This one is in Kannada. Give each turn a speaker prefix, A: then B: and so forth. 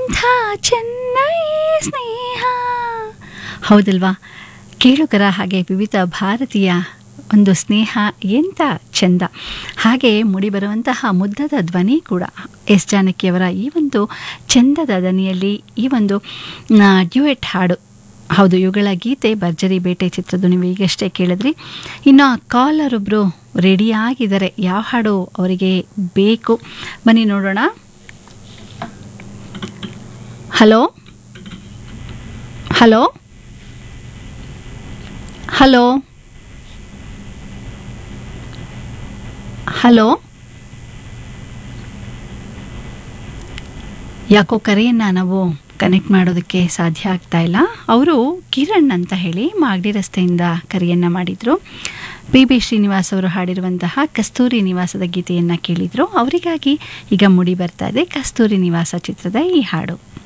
A: ಎಂಥ ಚೆನ್ನೈ ಸ್ನೇಹ ಹೌದಲ್ವಾ ಕೇಳುಗರ ಹಾಗೆ ವಿವಿಧ ಭಾರತೀಯ ಒಂದು ಸ್ನೇಹ ಎಂಥ ಚೆಂದ ಹಾಗೆ ಮೂಡಿಬರುವಂತಹ ಮುದ್ದದ ಧ್ವನಿ ಕೂಡ ಎಸ್ ಜಾನಕಿಯವರ ಈ ಒಂದು ಚೆಂದದ ದನಿಯಲ್ಲಿ ಈ ಒಂದು ಡ್ಯೂಯೆಟ್ ಹಾಡು ಹೌದು ಇವುಗಳ ಗೀತೆ ಭರ್ಜರಿ ಬೇಟೆ ಚಿತ್ರದ್ದು ನೀವು ಈಗಷ್ಟೇ ಕೇಳಿದ್ರಿ ಇನ್ನು ಕಾಲರ್ ಒಬ್ಬರು ರೆಡಿಯಾಗಿದ್ದಾರೆ ಯಾವ ಹಾಡು ಅವರಿಗೆ ಬೇಕು ಬನ್ನಿ ನೋಡೋಣ ಹಲೋ ಹಲೋ ಹಲೋ ಹಲೋ ಯಾಕೋ ಕರೆಯನ್ನು ನಾವು ಕನೆಕ್ಟ್ ಮಾಡೋದಕ್ಕೆ ಸಾಧ್ಯ ಆಗ್ತಾ ಇಲ್ಲ ಅವರು ಕಿರಣ್ ಅಂತ ಹೇಳಿ ಮಾಗಡಿ ರಸ್ತೆಯಿಂದ ಕರೆಯನ್ನು ಮಾಡಿದರು ಪಿ ಬಿ ಶ್ರೀನಿವಾಸ್ ಅವರು ಹಾಡಿರುವಂತಹ ಕಸ್ತೂರಿ ನಿವಾಸದ ಗೀತೆಯನ್ನು ಕೇಳಿದರು ಅವರಿಗಾಗಿ ಈಗ ಮುಡಿ ಬರ್ತಾ ಇದೆ ಕಸ್ತೂರಿ ನಿವಾಸ ಚಿತ್ರದ ಈ ಹಾಡು